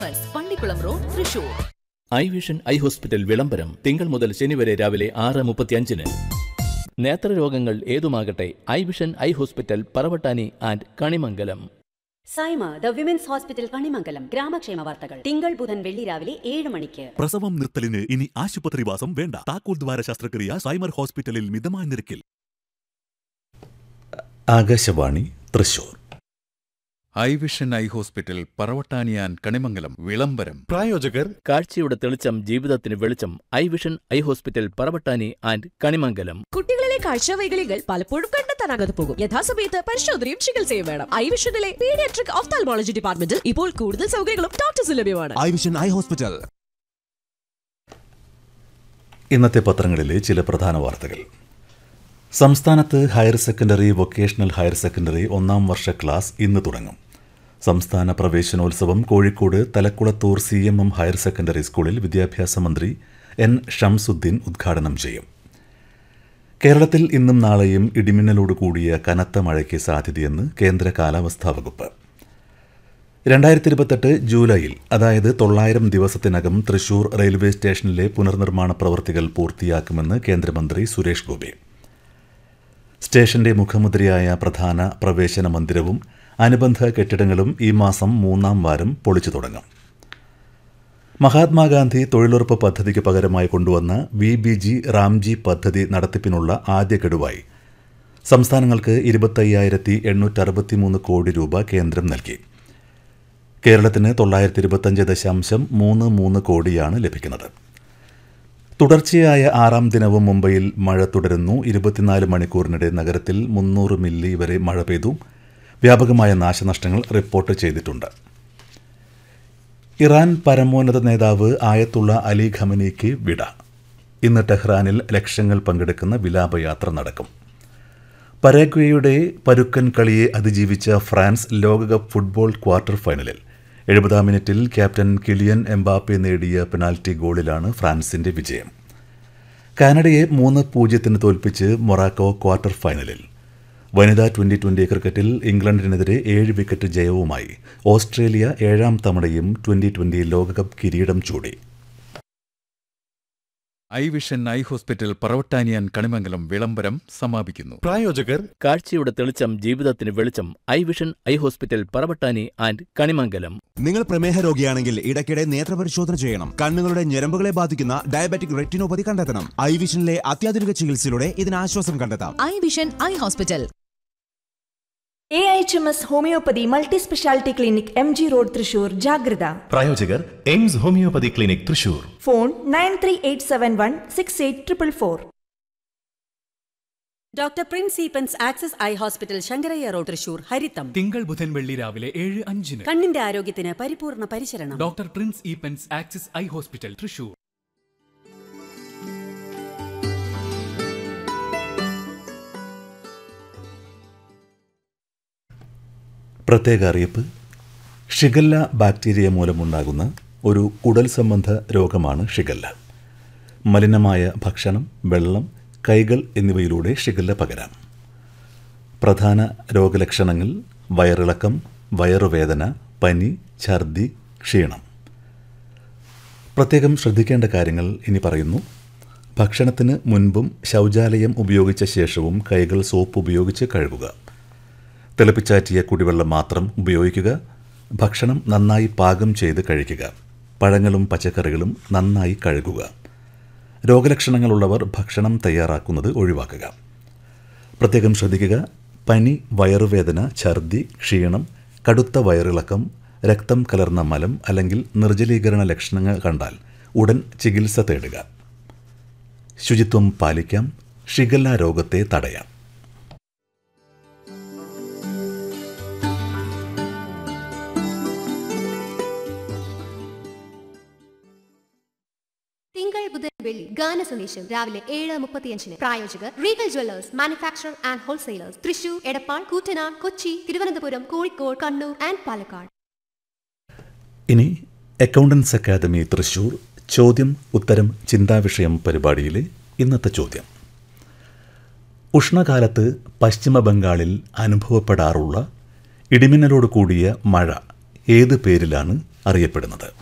പള്ളിക്കുളം road Thrissur eye vision eye hospital വിളംബരം തിങ്കൾ മുതൽ ശനി വരെ രാവിലെ ആറ് മുപ്പത്തിയഞ്ചിന് നേത്രരോഗങ്ങൾ ഏതുമാകട്ടെ eye vision eye hospital Paravattani and Kanimangalam Saima the women's hospital Kanimangalam ഗ്രാമക്ഷേമ വാർത്തകൾ തിങ്കൾ ബുധൻ വെള്ളി രാവിലെ ഏഴ് മണിക്ക് പ്രസവം നിർത്തലിന് ഇനി ആശുപത്രിവാസം വേണ്ട താക്കോൽ ദ്വാര ശസ്ത്രക്രിയ സൈമർ ഹോസ്പിറ്റലിൽ മിതമായ നിരക്കിൽ Akashvani Thrissur eye vision eye hospital പറവട്ടാനിയാൻ കണിമംഗലം വിളംബരം പ്രായോജകർ കാഴ്ചയുടെ തെളിച്ചം ജീവിതത്തിന് വെളിച്ചം eye vision eye hospital Paravattani and Kanimangalam കുട്ടികളിലെ കാഴ്ചവൈകല്യങ്ങൾ പലപ്പോഴും കണ്ടെത്താനാകാതെ പോകും യഥാസമയത്ത് പരിശോധനയും ചികിത്സയും വേണം ഐ വിഷനിലെ പീഡിയാട്രിക് ഓഫ്താൽമോളജി ഡിപ്പാർട്ട്മെന്റിൽ ഇപ്പോൾ കൂടുതൽ സൗകര്യങ്ങളും ഡോക്ടേഴ്സ് ലഭ്യമാണ് ഐ വിഷൻ ഐ ഹോസ്പിറ്റൽ ഇന്നത്തെ പത്രങ്ങളിലെ ചില പ്രധാന വാർത്തകൾ സംസ്ഥാനത്ത് higher secondary vocational higher secondary ഒന്നാം വർഷ ക്ലാസ് ഇന്ന് തുടങ്ങും സംസ്ഥാന പ്രവേശനോത്സവം Kozhikode Thalakkulathur C M M higher secondary സ്കൂളിൽ വിദ്യാഭ്യാസ മന്ത്രി എൻ ഷംസുദ്ദീൻ ഉദ്ഘാടനം ചെയ്യും കേരളത്തിൽ ഇന്നും നാളെയും ഇടിമിന്നലോട് കൂടിയ കനത്ത മഴയ്ക്ക് സാധ്യതയെന്ന് കേന്ദ്ര കാലാവസ്ഥാ വകുപ്പ് രണ്ടായിരത്തി ഇരുപത്തെട്ട് ജൂലൈയിൽ അതായത് തൊള്ളായിരം ദിവസത്തിനകം തൃശൂർ റെയിൽവേ സ്റ്റേഷനിലെ പുനർനിർമ്മാണ പ്രവൃത്തികൾ പൂർത്തിയാക്കുമെന്ന് കേന്ദ്രമന്ത്രി സുരേഷ് ഗോപി സ്റ്റേഷന്റെ മുഖമുദ്രയായ പ്രധാന പ്രവേശന മന്ദിരവും അനുബന്ധ കെട്ടിടങ്ങളും ഈ മാസം മൂന്നാം വാരം പൊളിച്ചു തുടങ്ങും മഹാത്മാഗാന്ധി തൊഴിലുറപ്പ് പദ്ധതിക്ക് പകരമായി കൊണ്ടുവന്ന വി ബി ജി റാംജി പദ്ധതി നടത്തിപ്പിനുള്ള ആദ്യ ഗഡുവായി സംസ്ഥാനങ്ങൾക്ക് ഇരുപത്തയ്യായിരത്തി എണ്ണൂറ്ററുപത്തിമൂന്ന് കോടി രൂപ കേന്ദ്രം നൽകി കേരളത്തിന് തൊള്ളായിരത്തി ഇരുപത്തഞ്ച് ദശാംശം മൂന്ന് മൂന്ന് കോടിയാണ് ലഭിക്കുന്നത് തുടർച്ചയായ ആറാം ദിനവും മുംബൈയിൽ മഴ തുടരുന്നു ഇരുപത്തിനാല് മണിക്കൂറിനിടെ നഗരത്തിൽ മുന്നൂറ് മില്ലി വരെ മഴ പെയ്തു വ്യാപകമായ നാശനഷ്ടങ്ങൾ റിപ്പോർട്ട് ചെയ്തിട്ടുണ്ട് ഇറാൻ പരമോന്നത നേതാവ് ആയത്തുള്ള അലി ഖമനിക്ക് വിട ഇന്ന് ടെഹ്റാനിൽ ലക്ഷങ്ങൾ പങ്കെടുക്കുന്ന വിലാപയാത്ര നടക്കും പരാഗ്വേയുടെ പരുക്കൻ കളിയെ അതിജീവിച്ച ഫ്രാൻസ് ലോകകപ്പ് ഫുട്ബോൾ ക്വാർട്ടർ ഫൈനലിൽ എഴുപതാം മിനിറ്റിൽ ക്യാപ്റ്റൻ കിലിയൻ എംബാപ്പെ നേടിയ പെനാൽറ്റി ഗോളിലാണ് ഫ്രാൻസിന്റെ വിജയം കാനഡയെ മൂന്ന് പൂജ്യത്തിന് തോൽപ്പിച്ച് മൊറാക്കോ ക്വാർട്ടർ ഫൈനലിൽ വനിതാ ട്വന്റി ട്വന്റി ക്രിക്കറ്റിൽ ഇംഗ്ലണ്ടിനെതിരെ ഏഴ് വിക്കറ്റ് ജയവുമായി ഓസ്ട്രേലിയ ഏഴാം തവണയും ട്വന്റി ട്വന്റി ലോകകപ്പ് കിരീടം ചൂടി ഐ വിഷൻ ഐ ഹോസ്പിറ്റൽ പറവട്ടാനിയാൻ കണിമംഗലം വിളംബരം സമാപിക്കുന്നു പ്രായോജകർ കാഴ്ചയുടെ തെളിച്ചം ജീവിതത്തിന് വെളിച്ചം eye vision eye hospital Paravattani and Kanimangalam നിങ്ങൾ പ്രമേഹ രോഗിയാണെങ്കിൽ ഇടയ്ക്കിടെ നേത്രപരിശോധന ചെയ്യണം കണ്ണുകളുടെ ഞരമ്പുകളെ ബാധിക്കുന്ന ഡയബറ്റിക് റെറ്റിനോപ്പതി കണ്ടെത്തണം ഐ വിഷനിലെ അത്യാധുനിക ചികിത്സയിലൂടെ ഇതിന് ആശ്വാസം കണ്ടെത്താം eye vision eye hospital A H M S homeopathy multi speciality clinic M G road Thrissur ജാഗ്രത പ്രായോജകർ AIMS homeopathy clinic Thrissur phone nine three eight seven one six eight triple four doctor Prince Eapen's Axis eye hospital Sankaraiah road Thrissur ഹരിത്തം തിങ്കൾ ബുധൻ വെള്ളി രാവിലെ ഏഴ് അഞ്ചിന് കണ്ണിന്റെ ആരോഗ്യത്തിന് പരിപൂർണ പരിചരണം doctor Prince Eapen's Axis eye hospital Thrissur പ്രത്യേക അറിയിപ്പ് ഷിഗല്ല ബാക്ടീരിയ മൂലമുണ്ടാകുന്ന ഒരു കുടൽ സംബന്ധ രോഗമാണ് ഷിഗല്ല മലിനമായ ഭക്ഷണം വെള്ളം കൈകൾ എന്നിവയിലൂടെ ഷിഗല്ല പകരാം പ്രധാന രോഗലക്ഷണങ്ങൾ വയറിളക്കം വയറുവേദന പനി ഛർദി ക്ഷീണം പ്രത്യേകം ശ്രദ്ധിക്കേണ്ട കാര്യങ്ങൾ ഇനി പറയുന്നു ഭക്ഷണത്തിന് മുൻപും ശൗചാലയം ഉപയോഗിച്ച ശേഷവും കൈകൾ സോപ്പ് ഉപയോഗിച്ച് കഴുകുക തിളപ്പിച്ചാറ്റിയ കുടിവെള്ളം മാത്രം ഉപയോഗിക്കുക ഭക്ഷണം നന്നായി പാകം ചെയ്ത് കഴിക്കുക പഴങ്ങളും പച്ചക്കറികളും നന്നായി കഴുകുക രോഗലക്ഷണങ്ങളുള്ളവർ ഭക്ഷണം തയ്യാറാക്കുന്നത് ഒഴിവാക്കുക പ്രത്യേകം ശ്രദ്ധിക്കുക പനി വയറുവേദന ഛർദി ക്ഷീണം കടുത്ത വയറിളക്കം രക്തം കലർന്ന മലം അല്ലെങ്കിൽ നിർജ്ജലീകരണ ലക്ഷണങ്ങൾ കണ്ടാൽ ഉടൻ ചികിത്സ തേടുക ശുചിത്വം പാലിക്കാം ഷിഗല്ല രോഗത്തെ തടയാം തിങ്കൾ ബുധൻ വെള്ളി ഗാന സന്ദേശം രാവിലെ ഏഴ് മുപ്പത്തിയഞ്ചിന് പ്രായോജകർ Regal jewellers manufacture and wholesalers Thrissur Edappal Koottanad Kochi Thiruvananthapuram Kozhikode Kannur and Palakkad ഇനി അക്കൗണ്ടൻസ് അക്കാദമി തൃശൂർ ചോദ്യം ഉത്തരം ചിന്താവിഷയം പരിപാടിയിലെ ഇന്നത്തെ ചോദ്യം ഉഷ്ണകാലത്ത് പശ്ചിമ ബംഗാളിൽ അനുഭവപ്പെടാറുള്ള ഇടിമിന്നലോട് കൂടിയ മഴ ഏത് പേരിലാണ് അറിയപ്പെടുന്നത്